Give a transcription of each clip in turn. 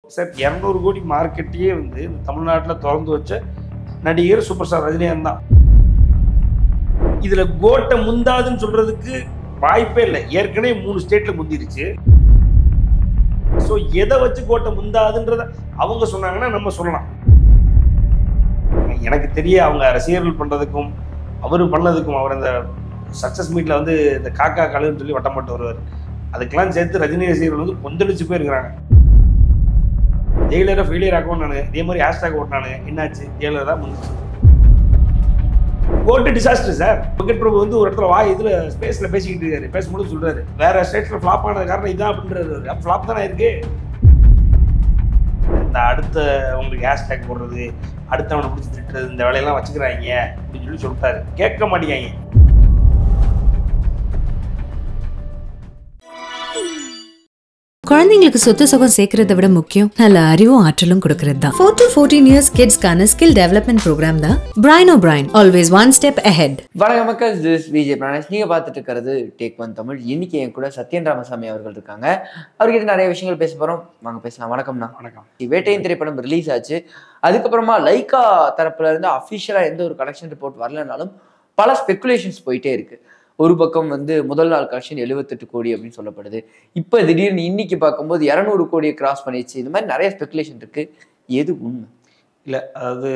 Sir இரநூறு கோடி மார்க்கெட்டையே வந்து இந்த தமிழ்நாட்டில் திறந்து வச்ச நடிகர் சூப்பர் ஸ்டார் ரஜினிகாந்த் தான் இதில் கோட்டை முந்தாதுன்னு சொல்கிறதுக்கு வாய்ப்பே இல்லை ஏற்கனவே மூணு ஸ்டேட்டில் முந்திருச்சு ஸோ எதை வச்சு கோட்டை முந்தாதுன்றத அவங்க சொன்னாங்கன்னா நம்ம சொல்லலாம் எனக்கு தெரிய அவங்க ரசிகர்கள் பண்ணுறதுக்கும் அவர் பண்ணதுக்கும் அவர் அந்த சக்ஸஸ் மீட்டில் வந்து இந்த காக்கா கழுன்னு சொல்லி வட்டம் போட்டு வருவார் அதுக்கெல்லாம் சேர்த்து ரஜினி ரசிகர்கள் வந்து கொந்தளிச்சு போயிருக்கிறாங்க ஜெயிலரை ஃபெயிலியர் ஆக்கவும் நானு இதே மாதிரி ஹேஷ்டாக் ஓட்டினானு என்னாச்சு ஜெயிலர் தான் முன்னிச்சு GOAT disaster sir Venkat Prabhu வந்து ஒரு இடத்துல வா இதுல ஸ்பேஸ்ல பேசிக்கிட்டு இருக்காரு பேசும்போது சொல்றாரு வேற ஸ்டேட்ல ஃபிளாப் ஆனது காரணம் இதான் அப்படின்றாரு அப்போ ஃபிளாப் தானே இருக்கு இந்த அடுத்த உங்களுக்கு ஹேஷ்டேக் போடுறது அடுத்தவனை பிடிச்சி திட்டுறது இந்த வேலையெல்லாம் வச்சுக்கிறாங்க அப்படின்னு சொல்லி சொல்லிட்டாரு கேட்க மாட்டேங்காங்க குழந்தைங்களுக்கு சொத்து சுகம் சேர்க்கறத விட முக்கியம் நல்ல அறிவும் ஆற்றலும் கொடுக்கறது தான் ஃபோர் டு ஃபோர்டீன் இயர்ஸ் கிட்ஸ்க்கான ஸ்கில் டெவலப்மெண்ட் ப்ரோக்ராம் தான் brain O brain always one step ahead வணக்கம் மக்கள் திஸ் விஜய் பிரானேஷ் நீங்கள் பார்த்துட்டு இருக்கிறது டேக் ஒன் தமிழ் இன்னைக்கு என் கூட சத்யன் ராமசாமி அவர்கள் இருக்காங்க அவர்கிட்ட நிறைய விஷயங்கள் பேச போகிறோம் வாங்க பேசலாம் வணக்கம்ண்ணா வணக்கம் வேட்டையின் திரைப்படம் ரிலீஸ் ஆச்சு அதுக்கப்புறமா லைக்கா தரப்புல இருந்து அஃபிஷியலாக எந்த ஒரு கலெக்ஷன் ரிப்போர்ட் வரலனாலும் பல ஸ்பெகுலேஷன்ஸ் போயிட்டே இருக்கு ஒரு பக்கம் வந்து முதல் நாள் கலெக்ஷன் எழுபத்தெட்டு கோடி அப்படின்னு சொல்லப்படுது இப்போ திடீர்னு இன்னைக்கு பார்க்கும்போது இரநூறு கோடியை கிராஸ் பண்ணிடுச்சு இந்த மாதிரி நிறைய ஸ்பெகுலேஷன் இருக்கு எது உண்மை இல்லை அதாவது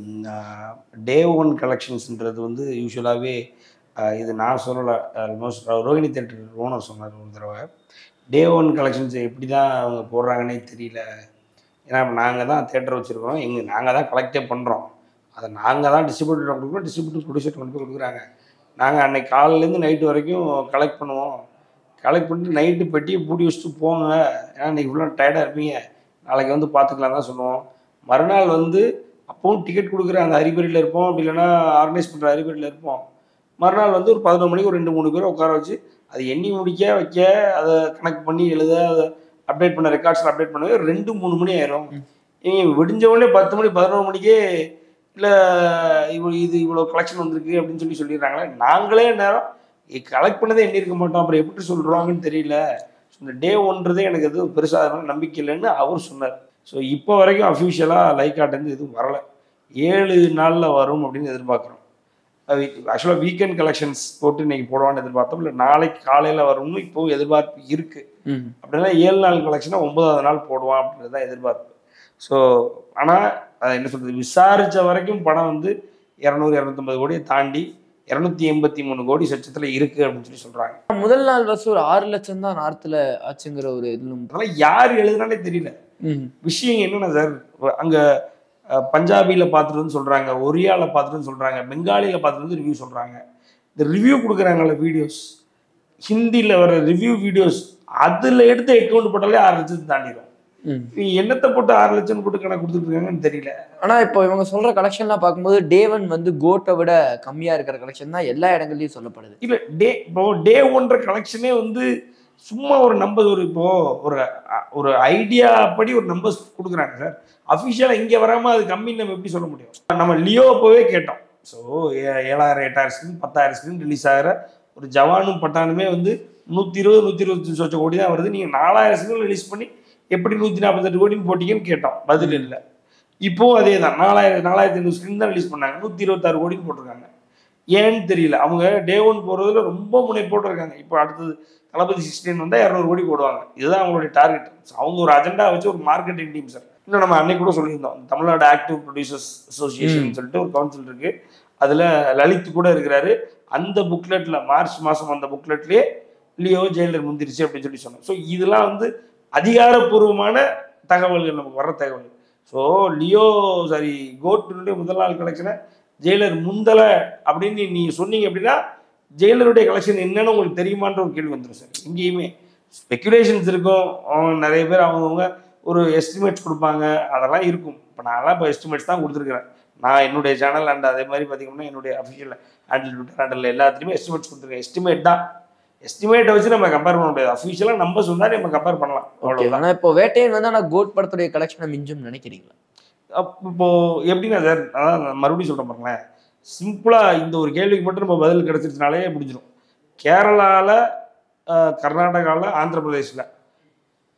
டே ஒன் கலெக்ஷன்ஸ்ன்றது வந்து யூஸ்வலாகவே இது நான் சொல்லலை ஆல்மோஸ்ட் ரோஹிணி தேட்டர் ஓனர் சொன்னார் ஒரு தடவை டே ஒன் கலெக்ஷன்ஸ் எப்படி தான் அவங்க போடுறாங்கன்னே தெரியல ஏன்னா நாங்கள் தான் தேட்டர் வச்சுருக்கோம் எங்கள் நாங்கள் தான் கலெக்டே பண்ணுறோம் அதை நாங்கள் தான் டிஸ்ட்ரிபியூட்டர் கொடுக்குறோம் டிஸ்ட்ரிபியூட்டர் ப்ரொடியூசர் கொண்டு போய் கொடுக்குறாங்க நாங்கள் அன்னைக்கு காலையிலேருந்து நைட்டு வரைக்கும் கலெக்ட் பண்ணுவோம் கலெக்ட் பண்ணிட்டு நைட்டு பெட்டியை பூட்டி வச்சுட்டு போங்க ஏன்னா இன்றைக்கி ஃபுல்லாக டயர்டாக இருப்பீங்க நாளைக்கு வந்து பார்த்துக்கலாம் தான் சொல்லுவோம் மறுநாள் வந்து அப்பவும் டிக்கெட் கொடுக்குற அந்த அறிபறியில் இருப்போம் அப்படி இல்லைன்னா ஆர்கனைஸ் பண்ணுற அறிபறியில் இருப்போம் மறுநாள் வந்து ஒரு பதினொரு மணிக்கு ஒரு ரெண்டு மூணு பேரை உட்கார வச்சு அது எண்ணி முடிக்க வைக்க அதை கணக்கு பண்ணி எழுத அதை அப்டேட் பண்ண ரெக்கார்ட்ஸில் அப்டேட் பண்ணவே ரெண்டு மூணு மணி ஆயிரும் இவங்க விடிஞ்ச உடனே பத்து மணி பதினொரு மணிக்கே இல்லை இவ்வளோ இது இவ்வளோ கலெக்ஷன் வந்திருக்கு அப்படின்னு சொல்லி சொல்லிடுறாங்களே நாங்களே நேரம் கலெக்ட் பண்ணதே எண்ணி இருக்க மாட்டோம் அப்புறம் எப்படி சொல்கிறாங்கன்னு தெரியல ஸோ இந்த டே ஒன்றதே எனக்கு எதுவும் பெருசாக அதனால நம்பிக்கை இல்லைன்னு அவர் சொன்னார் ஸோ இப்போ வரைக்கும் அஃபிஷியலாக லைக்காட்டேருந்து எதுவும் வரலை ஏழு நாளில் வரும் அப்படின்னு எதிர்பார்க்குறோம் ஆக்சுவலாக வீக்கெண்ட் கலெக்ஷன்ஸ் போட்டு இன்னைக்கு போடுவான்னு எதிர்பார்த்தோம் இல்லை நாளைக்கு காலையில் வரும்னு இப்போ எதிர்பார்ப்பு இருக்குது ம் அப்படின்னா ஏழு நாள் கலெக்ஷனாக ஒன்பதாவது நாள் போடுவான் அப்படின்றது தான் எதிர்பார்ப்பு ஸோ ஆனால் அதை என்ன சொல்கிறது விசாரித்த வரைக்கும் படம் வந்து இரநூறு இரநூத்தம்பது கோடியை தாண்டி இரநூத்தி எண்பத்தி மூணு கோடி சச்சத்தில் இருக்குது அப்படின்னு சொல்லி சொல்கிறாங்க முதல் நாள் வசூ ஒரு ஆறு லட்சம் தான் நார்த்தில் ஆச்சுங்கிற ஒரு இதிலும் அதெல்லாம் யார் எழுதுனாலே தெரியல ம் விஷயம் என்னென்ன சார் அங்கே பஞ்சாபியில் பார்த்துட்டுன்னு சொல்கிறாங்க ஒரியாவில் பார்த்துட்டுன்னு சொல்கிறாங்க பெங்காலியில் பார்த்துட்டு வந்து ரிவ்யூ சொல்கிறாங்க இந்த ரிவ்யூ கொடுக்குறாங்கல்ல வீடியோஸ் ஹிந்தியில் வர ரிவ்யூ வீடியோஸ் அதில் எடுத்து அக்கௌண்ட் போட்டாலே ஆறு லட்சத்தை தாண்டிடும் ம் நீ என்னத்தை போட்டு ஆறு லட்சம் போட்டு கணக்கு கொடுத்துட்டு இருக்காங்கன்னு தெரியல ஆனா இப்போ இவங்க சொல்ற கலெக்ஷன்லாம் பார்க்கும்போது டேவன் வந்து கோட்டை விட கம்மியா இருக்கிற கலெக்ஷன் தான் எல்லா இடங்கள்லயும் சொல்லப்படுது இல்லை டே இப்போ டே ஒன்ற கலெக்ஷனே வந்து சும்மா ஒரு நம்பர் ஒரு இப்போ ஒரு அ- ஒரு ஐடியா படி ஒரு நம்பர்ஸ் கொடுக்குறாங்க சார் அஃபிஷியலாக இங்கே வராமல் அது கம்மின்னு நம்ம எப்படி சொல்ல முடியும் நம்ம லியோ அப்போவே கேட்டோம் ஸோ ஏழாயிரம் எட்டாயிரம் ஸ்க்ரீன் பத்தாயிரம் ஸ்க்ரீன் ரிலீஸ் ஆகிற ஒரு ஜவானும் பட்டானுமே வந்து நூற்றி இருபது நூற்றி இருபத்தஞ்சு சொச்ச கோடி தான் வருது நீங்கள் நாலாயிரம் ஸ்க்ரீன் ரிலீஸ் பண்ணி எப்படி நூற்றி நாற்பத்தெட்டு கோடின்னு போட்டிங்கன்னு கேட்டோம் பதில் இல்லை இப்போவும் அதே தான் நாலாயிரம் நாலாயிரத்தி ஐநூறு ஸ்க்ரீன் தான் ரிலீஸ் பண்ணாங்க நூற்றி இருபத்தாறு கோடின்னு போட்டிருக்காங்க ஏன்னு தெரியல அவங்க டே ஒன் போகிறதுல ரொம்ப முனைப்போட்டு இருக்காங்க இப்போ அடுத்தது தளபதி சிக்ஸ்டீன் வந்தால் இரநூறு கோடி போடுவாங்க இதுதான் அவங்களுடைய டார்கெட் அவங்க ஒரு அஜெண்டா வச்சு ஒரு மார்க்கெட்டிங் டீம் சார் இன்னும் நம்ம அன்னைக்கு கூட சொல்லியிருந்தோம் தமிழ்நாடு ஆக்டிவ் ப்ரொடியூசர்ஸ் அசோசியேஷன் சொல்லிட்டு ஒரு கவுன்சில் இருக்கு அதில் லலித் கூட இருக்கிறாரு அந்த புக்லெட்டில் மார்ச் மாதம் அந்த புக்லெட்லேயே லியோ ஜெயிலர் முந்திருச்சு அப்படின்னு சொல்லி சொன்னோம் ஸோ இதெல்லாம் வந்து அதிகாரப்பூர்வமான தகவல்கள் நமக்கு வர தகவல் ஸோ லியோ சாரி கோட்டுனுடைய முதல் நாள் கலெக்ஷனை ஜெயிலர் முந்தலை அப்படின்னு நீ சொன்னீங்க அப்படின்னா ஜெயிலருடைய கலெக்ஷன் என்னன்னு உங்களுக்கு தெரியுமான்ற ஒரு கேள்வி வந்துடும் சார் எங்கேயுமே ஸ்பெக்குலேஷன்ஸ் இருக்கும் அவங்க நிறைய பேர் அவங்கவுங்க ஒரு எஸ்டிமேட்ஸ் கொடுப்பாங்க அதெல்லாம் இருக்கும் இப்போ நான்லாம் இப்போ எஸ்டிமேட்ஸ் தான் கொடுத்துருக்குறேன் நான் என்னுடைய சேனல் அண்ட் அதே மாதிரி பார்த்தீங்கன்னா என்னுடைய அஃபிஷியல் ஹேண்டில் ட்விட்டர் ஹேண்டில் எல்லாத்துலேயுமே எஸ்டிமேட்ஸ் கொடுத்துருக்கேன் எஸ்டிமேட் தான் எஸ்டிமேட்டை வச்சு நம்ம கம்பேர் பண்ண முடியாது அஃபிஷியலாக நம்ம சொன்னால் நம்ம கம்பேர் பண்ணலாம் ஓகே அவ்வளோதான் ஆனா இப்போ வேட்டையன் வந்து ஆனா கோட் படத்துடைய கலெக்ஷனை மிஞ்சும் நினைக்கிறீங்களா அப் இப்போ எப்படின்னா சார் அதான் நான் மறுபடியும் சொல்கிறேன் பாருங்களேன் சிம்பிளாக இந்த ஒரு கேள்விக்கு மட்டும் நம்ம பதில் கிடச்சிருச்சுனாலே முடிஞ்சிடும் கேரளாவில் கர்நாடகாவில் ஆந்திர பிரதேசில்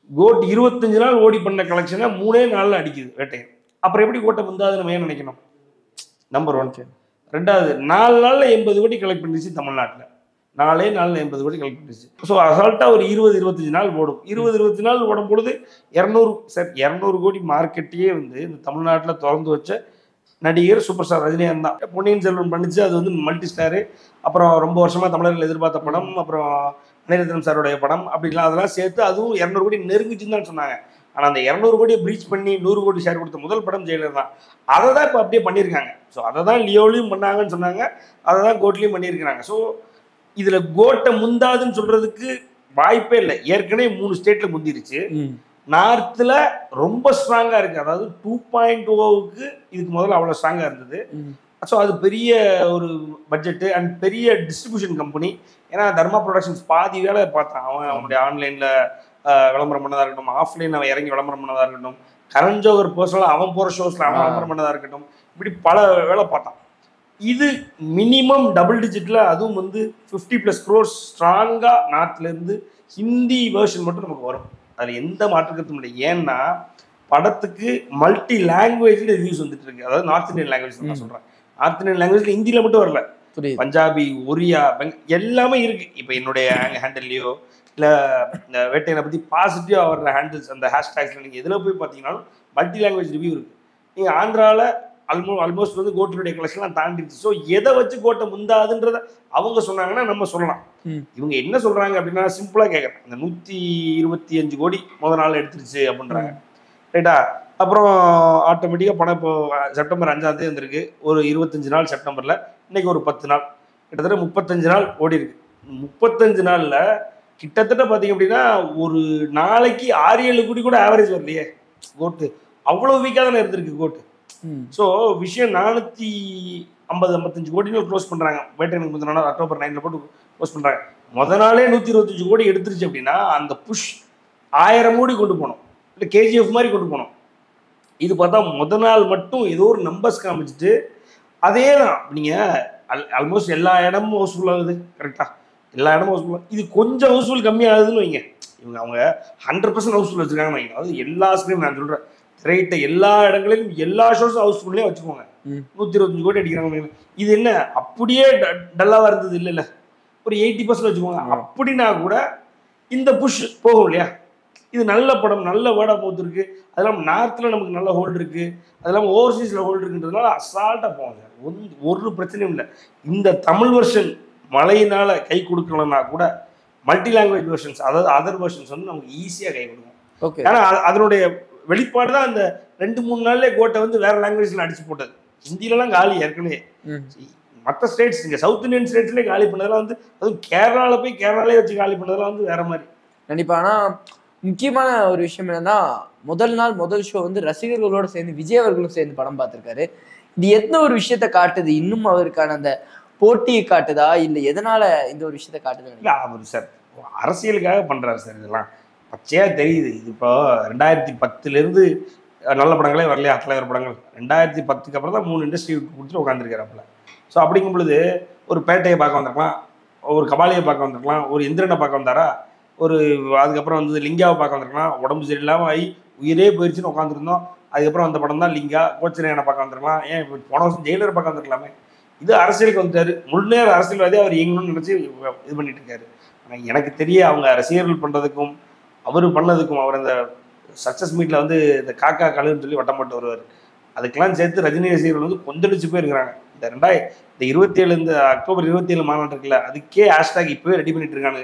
கோட் இருபத்தஞ்சு நாள் ஓடி பண்ண கலெக்ஷனை மூணே நாள்ல அடிக்குது வேட்டையன் அப்புறம் எப்படி கோட்டை முந்தாது நம்ம ஏன் நினைக்கணும் நம்பர் ஒன் ரெண்டாவது நாலு நாள்ல எண்பது கோடி கலெக்ட் பண்ணிச்சு தமிழ்நாட்டில் நாலே நாளில் எண்பது கோடி கலெக்ட் பண்ணிச்சு ஸோ அசால்ட்டாக ஒரு இருபது இருபத்தஞ்சு நாள் ஓடும் இருபது இருபத்தஞ்சு நாள் ஓடும் பொழுது இரநூறு சார் இரநூறு கோடி மார்க்கெட்டையே வந்து இந்த தமிழ்நாட்டில் திறந்து வச்ச நடிகர் சூப்பர் ஸ்டார் ரஜினிகாந்த் தான் பொன்னியின் செல்வன் பண்ணிச்சு அது வந்து மல்டி ஸ்டாரு அப்புறம் ரொம்ப வருஷமா தமிழர்கள் எதிர்பார்த்த படம் அப்புறம் மணிரத்னம் சாருடைய படம் அப்படிலாம் அதெல்லாம் சேர்த்து அதுவும் இரநூறு கோடி நெருங்கிச்சுன்னு தான் சொன்னாங்க ஆனால் அந்த இரநூறு கோடியை ப்ரீச் பண்ணி நூறு கோடி ஷேர் கொடுத்த முதல் படம் ஜெயிலர் தான் அதை தான் இப்போ அப்படியே பண்ணியிருக்காங்க ஸோ அதை தான் லியோலையும் பண்ணாங்கன்னு சொன்னாங்க அதை தான் கோட்லேயும் பண்ணியிருக்கிறாங்க ஸோ இதில் கோட்டை முந்தாதுன்னு சொல்கிறதுக்கு வாய்ப்பே இல்லை ஏற்கனவே மூணு ஸ்டேட்டில் முந்திருச்சு நார்த்தில் ரொம்ப ஸ்ட்ராங்காக இருக்குது அதாவது டூ பாயிண்ட் ஓவுக்கு இதுக்கு முதல்ல அவ்வளோ ஸ்ட்ராங்காக இருந்தது ஸோ அது பெரிய ஒரு பட்ஜெட்டு அண்ட் பெரிய டிஸ்ட்ரிபியூஷன் கம்பெனி ஏன்னா தர்மா ப்ரொடக்ஷன்ஸ் பாதி வேலை பார்த்தான் அவன் அவனுடைய ஆன்லைனில் விளம்பரம் பண்ணதாக இருக்கட்டும் ஆஃப்லைன் அவன் இறங்கி விளம்பரம் பண்ணதாக இருக்கட்டும் கரண் ஜோகர் பர்சனலாக அவன் போகிற ஷோஸில் அவன் ஆ. விளம்பரம் பண்ணதாக இருக்கட்டும் இப்படி பல வேலை பார்த்தான் இது மினிமம் டபுள் டிஜிட்டில் அதுவும் வந்து ஃபிஃப்டி ப்ளஸ் க்ரோர்ஸ் ஸ்ட்ராங்காக நார்த்லேருந்து ஹிந்தி வேர்ஷன் மட்டும் நமக்கு வரும் அதில் எந்த மாற்று கருத்தும் இல்லை ஏன்னா படத்துக்கு மல்டி லாங்குவேஜில் ரிவ்யூஸ் வந்துட்டு இருக்கு அதாவது நார்த் இந்தியன் லாங்குவேஜ் நான் சொல்கிறேன் நார்த் இந்தியன் லாங்குவேஜில் ஹிந்தியில் மட்டும் வரல புரியுது பஞ்சாபி ஒரியா பெங் எல்லாமே இருக்கு இப்போ என்னுடைய ஹேண்டில்லையோ இல்லை இந்த வேட்டையனை பற்றி பாசிட்டிவாக வர்ற ஹேண்டில்ஸ் அந்த ஹேஷ்டேக்ஸில் நீங்கள் எதில் போய் பார்த்தீங்கன்னாலும் மல்டி லாங்குவேஜ் ரிவ்யூ இருக்கு நீங்கள் ஆந்திராவில் ஆல்மோ ஆல்மோஸ்ட் வந்து கோட்டினுடைய கலெக்ஷன்லாம் தாண்டிடுச்சு ஸோ எதை வச்சு கோட்டை முந்தாதுன்றத அவங்க சொன்னாங்கன்னா நம்ம சொல்லலாம் ம். இவங்க என்ன சொல்றாங்க அப்படின்னா சிம்பிளாக கேட்குறேன் இந்த நூற்றி இருபத்தி அஞ்சு கோடி முத நாள் எடுத்துருச்சு அப்படின்றாங்க ரைட்டா அப்புறம் ஆட்டோமேட்டிக்காக பணம் இப்போ செப்டம்பர் அஞ்சாம் தேதி வந்திருக்கு ஒரு இருபத்தஞ்சு நாள் செப்டம்பரில் இன்னைக்கு ஒரு பத்து நாள் கிட்டத்தட்ட முப்பத்தஞ்சு நாள் ஓடி இருக்கு முப்பத்தஞ்சு நாளில் கிட்டத்தட்ட பார்த்தீங்க அப்படின்னா ஒரு நாளைக்கு ஆறு ஏழு கோடி கூட ஆவரேஜ் வரலையே கோட்டு அவ்வளோ வீக்காக தானே இருந்திருக்கு கோட்டு ம். ஸோ விஷயம் நானூற்றி ஐம்பது ஐம்பத்தஞ்சு கோடின்னு க்ளோஸ் பண்ணுறாங்க வேட்டையனுக்கு முந்தின நாள் அக்டோபர் நைனில் போட்டு க்ளோஸ் பண்ணுறாங்க முத நாளே நூற்றி இருபத்தஞ்சு கோடி எடுத்துருச்சு அப்படின்னா அந்த புஷ் ஆயிரம் கோடி கொண்டு போகணும் இல்லை கேஜிஎஃப் மாதிரி கொண்டு போகணும் இது பார்த்தா முத நாள் மட்டும் ஏதோ ஒரு நம்பர்ஸ் காமிச்சிட்டு அதே தான் நீங்கள் அல் ஆல்மோஸ்ட் எல்லா இடமும் ஹவுஸ்ஃபுல் ஆகுது கரெக்டாக எல்லா இடமும் ஹவுஸ்ஃபுல் இது கொஞ்சம் ஹவுஸ்ஃபுல் கம்மியாகுதுன்னு வைங்க இவங்க அவங்க ஹண்ட்ரட் பர்சன்ட் ஹவுஸ்ஃபுல் வச்சுருக்காங்கன்னு வைங்க அதாவது எல்லா ஸ்க்ரீன் நான் சொல்கிறேன் திரையிட்ட எல்லா இடங்களிலும் எல்லா ஷோஸும் ஹவுஸ்ஃபுல்லே வச்சுக்கோங்க ம். நூற்றி இருபத்தஞ்சு கோடி அடிக்கிறாங்க வைங்க. இது என்ன அப்படியே டல்லாக இருந்தது இல்லைல்ல ஒரு எயிட்டி பர்சன்ட் வச்சுக்கோங்க ஆமா. அப்படின்னா கூட இந்த புஷ் போகும் இல்லையா இது நல்ல படம் நல்ல வேர்ட் ஆஃப் மவுத் இருக்கு அதெல்லாம் நார்த்தில் நமக்கு நல்ல ஹோல்டு இருக்கு அதெல்லாம் ஓவர்சீஸில் ஹோல்டு இருக்குன்றதுனால அசால்ட்டாக போவோம் சார் ஒன்- ஒரு பிரச்சனையும் இல்லை இந்த தமிழ் வெர்ஷன் மழையினால கை கொடுக்கலன்னா கூட மல்டி லாங்குவேஜ் வெர்ஷன்ஸ் அதாவது அதர் வெர்ஷன்ஸ் வந்து நமக்கு ஈஸியாக கை கொடுக்கும் ஓகே ஏன்னா அது- அதனுடைய வெளிப்பாடு தான் அந்த ரெண்டு மூணு நாள்லேயே கோட்டை வந்து வேற லாங்குவேஜில் அடிச்சு போட்டது ஹிந்திலலாம் காலி ஏற்கனவே ம். மற்ற ஸ்டேட்ஸ் இங்கே சவுத் இந்தியன் ஸ்டேட்ஸ்லேயே காலி பண்ணதெல்லாம் வந்து அதுவும் கேரளாவில் போய் கேரளாலே வச்சு காலி பண்ணதெல்லாம் வந்து வேற மாதிரி கண்டிப்பா ஆனா முக்கியமான ஒரு விஷயம் என்னன்னா முதல் நாள் முதல் ஷோ வந்து ரசிகர்களோட சேர்ந்து விஜய் அவர்களும் சேர்ந்து படம் பார்த்திருக்காரு இது எந்த ஒரு விஷயத்த காட்டுது இன்னும் அவருக்கான அந்த போட்டியை காட்டுதா இல்ல எதனால இந்த ஒரு விஷயத்த காட்டுது இல்லை அவர் சார் அரசியலுக்காக பண்ணுறாரு சார் இதெல்லாம் பச்சையாக தெரியுது இது இப்போ ரெண்டாயிரத்தி பத்துலேருந்து நல்ல படங்களே வரலையா தலைவர் படங்கள் ரெண்டாயிரத்தி பத்துக்கு அப்புறம் தான் மூணு இண்டஸ்ட்ரி கொடுத்துட்டு உட்காந்துருக்காருப்புல ஸோ அப்படிங்கும் பொழுது ஒரு பேட்டையை பார்க்க வந்திருக்கலாம் ஒரு கபாலியை பார்க்க வந்திருக்கலாம் ஒரு இந்திரனை பார்க்க வந்தாரா ஒரு அதுக்கப்புறம் வந்து லிங்காவை பார்க்க வந்திருக்கலாம் உடம்பு சரியில்லாமல் ஆகி உயிரே போயிடுச்சுன்னு உட்காந்துருந்தோம் அதுக்கப்புறம் அந்த படம் தான் லிங்கா கோச்சனையான பார்க்க வந்திருக்கலாம் ஏன் இப்போ போன வருஷம் ஜெயிலர் பார்க்க வந்திருக்கலாமே இது அரசியலுக்கு வந்துட்டாரு முழு நேர அரசியல்வாதி அவர் இயங்கணும்னு நினச்சி இது பண்ணிட்டு இருக்காரு ஆனால் எனக்கு தெரிய அவங்க ரசிகர்கள் பண்ணுறதுக்கும் அவர் பண்ணதுக்கும் அவர் அந்த சக்ஸஸ் மீட்டில் வந்து இந்த காக்கா கழுன்னு சொல்லி வட்டம் போட்டு வருவார் அதுக்கெல்லாம் சேர்த்து ரஜினி ரசிகர்கள் வந்து கொந்தளிச்சு போயிருக்கிறாங்க இந்த ரெண்டாய் இந்த இருபத்தி ஏழு இந்த அக்டோபர் இருபத்தி ஏழு மாநாடு இருக்குல்ல அதுக்கே ஹேஷ்டேக் இப்போவே ரெடி பண்ணிட்டு இருக்காங்க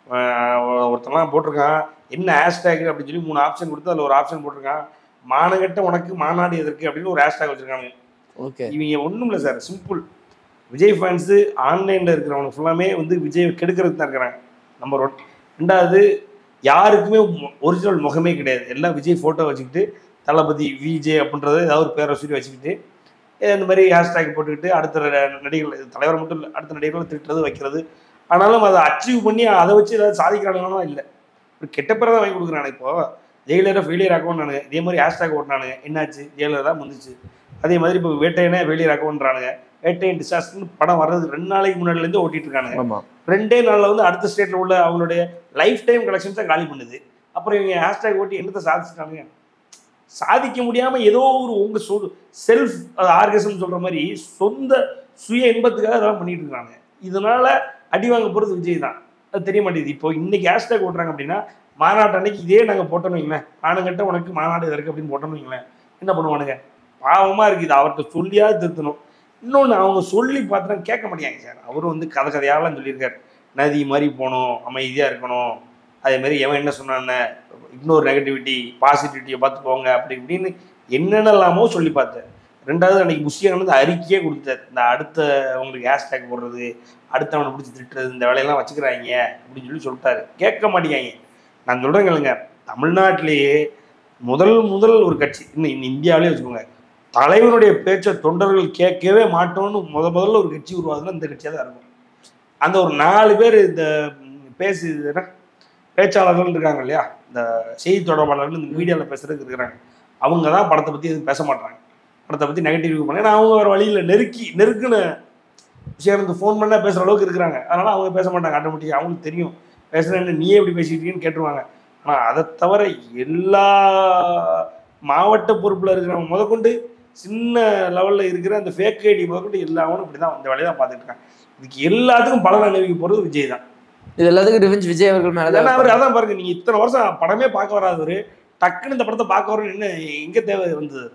ஒருத்தன்லாம் போட்டிருக்கான் என்ன ஹேஷ்டேக் அப்படின்னு சொல்லி மூணு ஆப்ஷன் கொடுத்து அதில் ஒரு ஆப்ஷன் போட்டிருக்கான் மானகட்ட உனக்கு மாநாடு எதற்கு அப்படின்னு ஒரு ஹேஷ்டேக் வச்சிருக்காங்க ஓகே இவங்க ஒன்றும் இல்லை சார் சிம்பிள் விஜய் ஃபேன்ஸு ஆன்லைனில் இருக்கிறவங்க ஃபுல்லாமே வந்து விஜய் கெடுக்கிறதுக்கு தான் இருக்கிறாங்க நம்பர் ஒன் ரெண்டாவது யாருக்குமே ஒரிஜினல் முகமே கிடையாது எல்லாம் விஜய் ஃபோட்டோ வச்சுக்கிட்டு தளபதி விஜே அப்படின்றத ஏதாவது ஒரு பேரை சொல்லி வச்சுக்கிட்டு அஹ் இந்த மாதிரி ஹேஷ்டேக் போட்டுக்கிட்டு அடுத்த ர- நடிகர்கள் தலைவர் மட்டும் இல்லை அடுத்த நடிகர்கள் திட்டுறது வைக்கிறது ஆனாலும் அதை அச்சீவ் பண்ணி அதை வச்சு ஏதாவது சாதிக்கிறானுங்கன்னா இல்லை ஒரு கெட்ட பேரை தான் வாங்கி கொடுக்குறானு இப்போ ஜெயிலரை ஃபெயிலியர் ஆக்கவும் நானுங்க இதே மாதிரி ஹேஷ்டேக் ஓட்டினானுங்க என்னாச்சு ஜெயிலர் தான் முந்துச்சு அதே மாதிரி இப்போ வேட்டையனே ஃபெயிலியர் ஆக்கவுன்றானுங்க வேட்டையன் டிசாஸ்டர்னு படம் வர்றது ரெண்டு நாளைக்கு முன்னாடிலேருந்து ஓட்டிட்டு இருக்கானுங்க ஆமா ரெண்டே நாளில் வந்து அடுத்த ஸ்டேட்டில் உள்ள அவங்களுடைய லைஃப் டைம் கலெக்ஷன்ஸை காலி பண்ணுது அப்புறம் இவங்க ஹேஷ்டேக் ஓட்டி என்னத்தை சாதிச்சிட்டானுங்க சாதிக்க முடியாம ஏதோ ஒரு உங்க சொல் செல்ஃப் ஆர்கசம் சொல்ற மாதிரி சொந்த சுய இன்பத்துக்காக அதெல்லாம் பண்ணிட்டு இருக்காங்க இதனால அடி வாங்க போறது விஜய் தான் அது தெரிய மாட்டேங்குது இப்போ இன்னைக்கு ஹேஷ்டேக் ஓட்டுறாங்க அப்படின்னா மாநாட்டு அன்னைக்கு இதே நாங்க போட்டோம்னு வைங்களேன் நானுங்கிட்ட உனக்கு மாநாடு இருக்கு அப்படின்னு போட்டோம்னு வைங்களேன் என்ன பண்ணுவானுங்க பாவமா இருக்குது அவர்கிட்ட சொல்லியாவது திருத்தணும் இன்னொன்று அவங்க சொல்லி பார்த்தா கேட்க மாட்டேங்க சார் அவரும் வந்து கதை கதையாலாம் சொல்லியிருக்காரு நதி மாதிரி போகணும் அமைதியாக இருக்கணும் அதே மாதிரி எவன் என்ன சொன்னான்னு இக்னோர் நெகட்டிவிட்டி பாசிட்டிவிட்டியை பார்த்து போங்க அப்படி இப்படின்னு என்னென்னலாமோ சொல்லி பார்த்தேன் ரெண்டாவது அன்னைக்கு புஷியானது அறிக்கையே கொடுத்தாரு இந்த அடுத்த உங்களுக்கு ஹேஷ்டேக் போடுறது அடுத்தவனை பிடிச்சி திட்டுறது இந்த வேலையெல்லாம் வச்சுக்கிறாங்க அப்படின்னு சொல்லி சொல்லிட்டாரு கேட்க மாட்டேங்காங்க நான் சொல்கிறேன் கேளுங்க தமிழ்நாட்டிலேயே முதல் முதல் ஒரு கட்சி இன்னும் இன்னும் இந்தியாவிலே வச்சுக்கோங்க தலைவனுடைய பேச்சை தொண்டர்கள் கேட்கவே மாட்டோம்னு முத முதல்ல ஒரு கட்சி உருவாதுன்னா இந்த கட்சியாக தான் இருக்கும் அந்த ஒரு நாலு பேர் இந்த ம், பேசு இது என்ன பேச்சாளர்கள் இருக்காங்க இல்லையா இந்த செய்தி தொடர்பாளர்கள் இந்த மீடியாவில் பேசுறதுக்கு இருக்கிறாங்க அவங்க தான் படத்தை பற்றி எதுவும் பேச மாட்டாங்க படத்தை பற்றி நெகட்டிவ் ரிவ்யூ பண்ண ஏன்னா அவங்க வேறு வழியில் நெருக்கி நெருக்குன்னு சேர்ந்து ஃபோன் பண்ணால் பேசுகிற அளவுக்கு இருக்கிறாங்க அதனால் அவங்க பேச மாட்டாங்க ஆட்டோமேட்டிக்காக அவங்களுக்கு தெரியும் பேசுகிறேன்னு நீயே எப்படி பேசிட்டு இருக்கீங்கன்னு கேட்டுருவாங்க ஆனால் அதை தவிர எல்லா மாவட்ட பொறுப்பில் இருக்கிறவங்க முதற்கொண்டு சின்ன லெவலில் இருக்கிற அந்த ஃபேக் ஐடி முதற்கொண்டு எல்லாரும் இப்படி தான் இந்த வேலையை தான் பார்த்துட்டு இருக்காங்க இதுக்கு எல்லாத்துக்கும் பலன் அணிவிக்க போகிறது விஜய் தான் இது எல்லாத்துக்கும் ரிவெஞ்ச் விஜய் அவர்கள் ஏன்னா அவர் மேலதான் அதான் பாருங்க நீங்க இத்தனை வருஷம் படமே பார்க்க வராதவர் டக்குன்னு இந்த படத்தை பார்க்க வரணும் என்ன எங்க தேவை வந்தது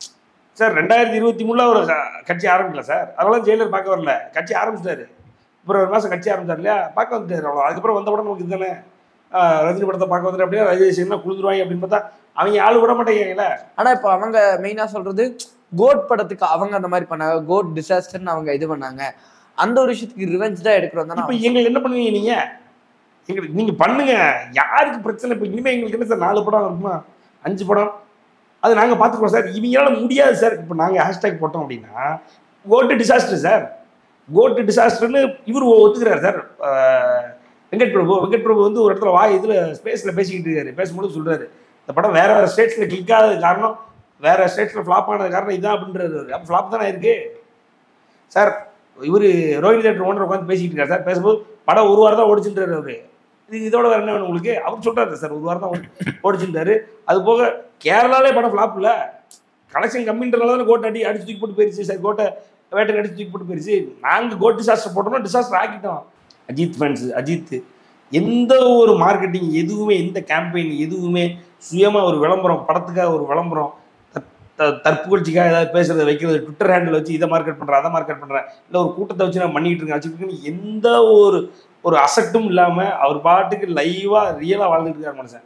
சார் ரெண்டாயிரத்தி இருபத்தி மூணுல ஒரு க- கட்சி ஆரம்பிக்கல சார் அதனால ஜெயிலர் பார்க்க வரல கட்சி ஆரம்பிச்சிட்டாரு அப்புறம் ஒரு மாசம் கட்சி ஆரம்பிச்சார் இல்லையா பார்க்க வந்துட்டாரு அவ்வளோ அதுக்கப்புறம் வந்த படம் நமக்கு இதுதானே ஆஹ் ரஜினி படத்தை பார்க்க வந்துட்டு அப்படியே ரஜினி என்ன குளிந்துருவாங்க அப்படின்னு பார்த்தா அவங்க ஆள் விட மாட்டேங்கிறீங்களே ஆனா இப்போ அவங்க மெயினா சொல்றது கோட் படத்துக்கு அவங்க அந்த மாதிரி பண்ணாங்க கோட் டிசாஸ்டர்னு அவங்க இது பண்ணாங்க அந்த ஒரு விஷயத்துக்கு ரிவெஞ்ச் தான் எடுக்கிறோம் தானே இப்போ எங்களுக்கு என்ன பண்ணுவீங்க நீங்க எங்களுக்கு நீங்க பண்ணுங்க யாருக்கு பிரச்சனை இப்போ இனிமே எங்களுக்கு என்ன சார் நாலு படம் இருக்குமா அஞ்சு படம் அது நாங்க பார்த்துக்குறோம் சார் இவங்களால முடியாது சார் இப்போ நாங்க ஹேஷ்டேக் போட்டோம் அப்படின்னா கோட்டு டிசாஸ்டர் சார் கோட்டு டிசாஸ்டர்னு இவர் ஒத்துக்கிறார் சார் ஆஹ் வெங்கட் பிரபு வெங்கட் பிரபு வந்து ஒரு இடத்துல வா இதுல ஸ்பேஸ்ல பேசிக்கிட்டு இருக்காரு பேசும்போது சொல்றாரு இந்த படம் வேற வேற ஸ்டேட்ஸ்ல கிளிக் ஆகாத காரணம் வேற ஸ்டேட்ஸ்ல ஃப்ளாப் ஆனது காரணம் இதான் அப்படின்றாரு அப்போ ஃப்ளாப் தானே இருக்கு சார் இவர் ரோஹினி தேட்டர் ஓனர் உட்காந்து பேசிக்கிட்டு இருக்காரு சார் பேசும்போது படம் ஒரு வாரம் தான் ஓடிச்சுன்றாரு அவரு இது இதோட வேற என்ன வேணும் உங்களுக்கு அவர் சொல்றாரு சார் ஒரு வாரம் தான் ஓடி- ஓடிச்சுட்டாரு அது போக கேரளாலே படம் ஃப்ளாப் இல்ல கலெக்ஷன் கம்மின்றனால தான் கோட்டை அடி அடிச்சு தூக்கி போட்டு போயிருச்சு சார் கோட்டை வேட்டை அடிச்சு தூக்கி போட்டு போயிருச்சு நாங்கள் கோட் டிசாஸ்டர் போட்டோம்னா டிசாஸ்டர் ஆக்கிட்டோம் அஜித் ஃபேன்ஸ் அஜித் எந்த ஒரு மார்க்கெட்டிங் எதுவுமே எந்த கேம்பெயின் எதுவுமே சுயமாக ஒரு விளம்பரம் படத்துக்காக ஒரு விளம்பரம் த- த- தற்புகழ்ச்சிக்காக ஏதாவது பேசுறதை வைக்கிறது ட்விட்டர் ஹேண்டில் வச்சு இதை மார்க்கெட் பண்ணுறேன் அதை மார்க்கெட் பண்ணுறேன் இல்லை ஒரு கூட்டத்தை வச்சு நான் பண்ணிட்டு இருக்கேன் வச்சுக்கிட்டு எந்த ஒரு ஒரு அசட்டும் இல்லாமல் அவர் பாட்டுக்கு லைவாக ரியலாக வாழ்ந்துட்டு இருக்கார் மனுஷன்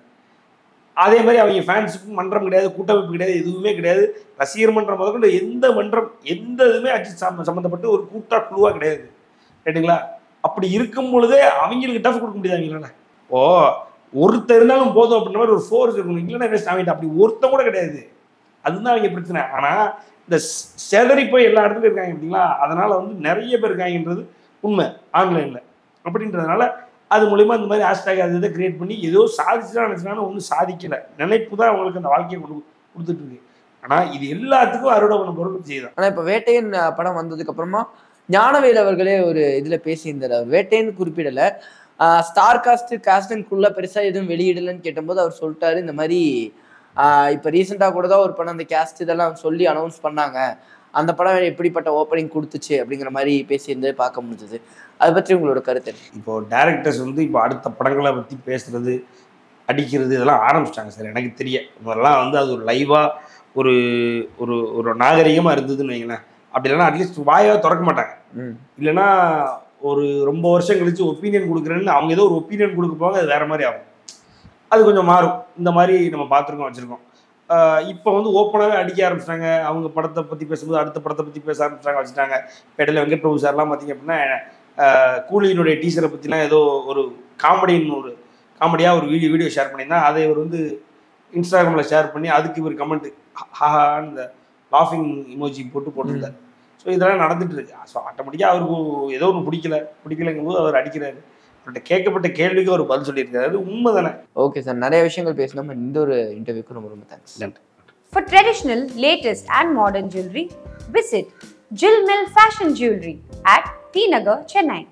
அதே மாதிரி அவங்க ஃபேன்ஸுக்கும் மன்றம் கிடையாது கூட்டமைப்பு கிடையாது எதுவுமே கிடையாது ரசிகர் மன்றம் முதற்கொண்டு எந்த மன்றம் எந்த இதுவுமே அஜித் சம்ம சம்மந்தப்பட்டு ஒரு கூட்டா குழுவாக கிடையாது ரைட்டுங்களா அப்படி இருக்கும் பொழுதே அவங்களுக்கு டஃப் கொடுக்க முடியாது அவங்களால ஓ ஒருத்தர் இருந்தாலும் போதும் அப்படின்ற மாதிரி ஒரு ஃபோர்ஸ் இருக்கணும் இல்லைன்னா வேஸ்ட் அவங்ககிட்ட அப்படி ஒருத்தன் கூட கிடையாது அதுதான் அவங்க பிரச்சனை ஆனால் இந்த செதறி போய் எல்லா இடத்துலையும் இருக்காங்க பார்த்தீங்களா அதனால வந்து நிறைய பேர் இருக்காங்கன்றது உண்மை ஆன்லைனில் அப்படின்றதுனால அது மூலிமா இந்த மாதிரி ஹேஷ்டேக் அது இதை கிரியேட் பண்ணி ஏதோ சாதிச்சுதான் நினச்சினாலும் ஒன்றும் சாதிக்கலை நினைப்பு தான் அவங்களுக்கு அந்த வாழ்க்கையை கொடு கொடுத்துட்டு இருக்கு ஆனால் இது எல்லாத்துக்கும் அறுவடை பண்ண பொருள் விஜய் தான் ஆனா இப்ப வேட்டையன் அஹ், படம் வந்ததுக்கு அப்புறமா ஞானவேல் அவர்களே ஒரு இதுல பேசியிருந்தார் அவர் வேட்டையன் குறிப்பிடல ஸ்டார் காஸ்ட் காஸ்டன்குள்ள பெருசா எதுவும் வெளியிடலன்னு கேட்டபோது அவர் சொல்லிட்டாரு இந்த மாதிரி ஆஹ் இப்ப ரீசெண்டா கூட தான் ஒரு படம் அந்த கேஸ்ட் இதெல்லாம் சொல்லி அனௌன்ஸ் பண்ணாங்க அந்த படம் எப்படிப்பட்ட ஓப்பனிங் கொடுத்துச்சு அப்படிங்கிற மாதிரி பேசியிருந்தது பார்க்க முடிஞ்சது அதை பற்றி உங்களோட கருத்து என்ன? இப்போ டேரக்டர்ஸ் வந்து இப்போ அடுத்த படங்களை பற்றி பேசுறது அடிக்கிறது இதெல்லாம் ஆரம்பிச்சிட்டாங்க சார் எனக்கு தெரிய இதெல்லாம் வந்து அது ஒரு லைவாக ஒரு ஒரு ஒரு நாகரிகமாக இருந்ததுன்னு வைங்களேன் அப்படி இல்லைன்னா அட்லீஸ்ட் வாயாக திறக்க மாட்டாங்க ம் இல்லைன்னா ஒரு ரொம்ப வருஷம் கழிச்சு ஒப்பீனியன் கொடுக்குறேன்னு அவங்க ஏதோ ஒரு ஒப்பீனியன் கொடுக்க போவாங்க அது வேற மாதிரி ஆகும் அது கொஞ்சம் மாறும் இந்த மாதிரி நம்ம பார்த்துருக்கோம் வச்சுருக்கோம் இப்போ வந்து ஓப்பனாகவே அடிக்க ஆரம்பிச்சிட்டாங்க அவங்க படத்தை பற்றி பேசும்போது அடுத்த படத்தை பற்றி பேச ஆரம்பிச்சிட்டாங்க வச்சுட்டாங்க இடையில வெங்கட் பிரபு சார்லாம் பார்த்தீங்க அப்படின்னா ஆஹ் கூலியினுடைய டீச்சரை பற்றிலாம் ஏதோ ஒரு காமெடின்னு ஒரு காமெடியாக ஒரு வீடியோ வீடியோ ஷேர் பண்ணியிருந்தா அதை இவர் வந்து இன்ஸ்டாகிராமில் ஷேர் பண்ணி அதுக்கு இவர் கமெண்ட் ஹாஹான்னு இந்த லாஃபிங் இமோஜி போட்டு போட்டிருந்தார் ஸோ இதெல்லாம் நடந்துட்டு இருக்கு ஸோ ஆட்டோமேட்டிக்காக அவருக்கு ஏதோ ஒன்று பிடிக்கல பிடிக்கலைங்கும் போது அவர் அடிக்கிறாரு அவர்கிட்ட கேட்கப்பட்ட கேள்விக்கு அவர் பதில் சொல்லியிருக்காரு அது உண்மை தானே ஓகே சார் நிறைய விஷயங்கள் பேசணும் இந்த ஒரு இன்டர்வியூக்கு ரொம்ப ரொம்ப தேங்க்ஸ் நன்றி For traditional, latest, and modern jewelry, visit Jill Mill Fashion Jewelry at T Nagar, Chennai.